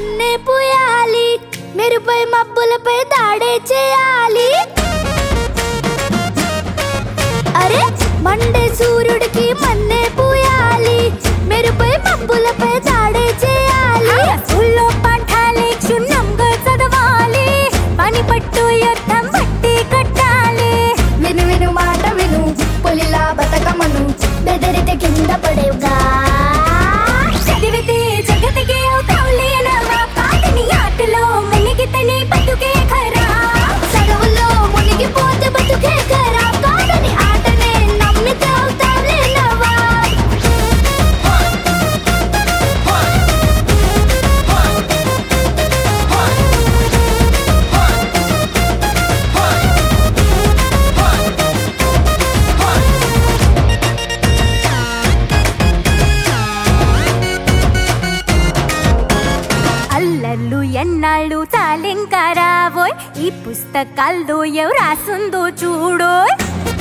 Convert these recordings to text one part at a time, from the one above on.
మన్నే పూయాలి మెరుపై మబ్బులపై దాడే చేయాలి అరే మండే సూర్యుడికి మన్నే పూయాలి మెరుపై మబ్బులపై దాడే చేయాలి స్కూల్లో పాఠాలే క్షుణ్ణంగా చదవాలి పని పట్టు యుద్ధం బట్టి కట్టాలి విను విను మాట విను పులిలా బతకమను బెదిరితే కింద పడేవుగా చదివితే జగతికి అవుతావులేనవా కాదని ఆటలో మునిగితే నీ బతుకే ఖరా చదువులో మునిగిపోతే బతుకే కరా కాదని ఆటనే నమ్మితే అవుతావులేనవా అల్లర్లు ఎన్నాళ్ళు చాలింకా రావోయ్ ఈ పుస్తకాల్లో ఎవరు రాసుందో చూడోయ్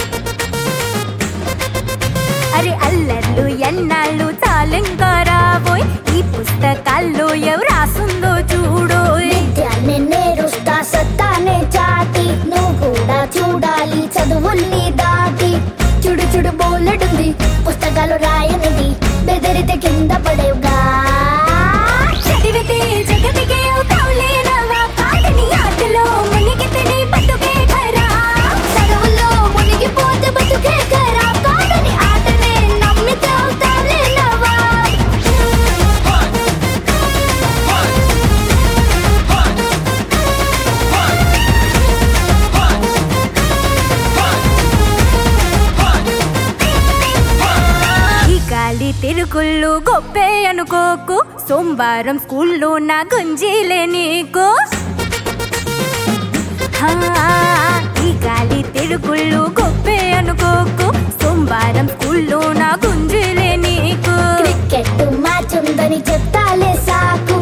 అరే అల్లర్లు ఎన్నాళ్ళు చాలింకా రావోయ్ ఈ పుస్తకాల్లో ఎవరు రాసుందో చూడోయ్ విద్యాన్ని నేరుస్తా సత్తానే చాటి నువ్వు కూడా చూడాలి చదువుల్ని దాటి చుడు చుడు బోలెడుంది పుస్తకాలు రాయనిది బెదిరితే కింద పడేవుగా చదివితే జగతికే అవుతావులేనవా కాదని ఆటలో మునిగితే నీ బతుకే ఖరా చదువులో మునిగిపోతే బతుకే కరా కాదని ఆటనే నమ్మితే అవుతావులేనవా ఈ గాలి తిరుగుళ్ళు గొప్పే అనుకోకు సోమవారం స్కూల్లో నా గుంజీలే నీకు హా, ఈ గాలి తిరుగుళ్ళు గొప్పే అనుకోకు సోమవారం స్కూల్లో నా గుంజీలే నీకు క్రికెట్ మ్యాచ్ ఉందని చెప్తాలే సాకు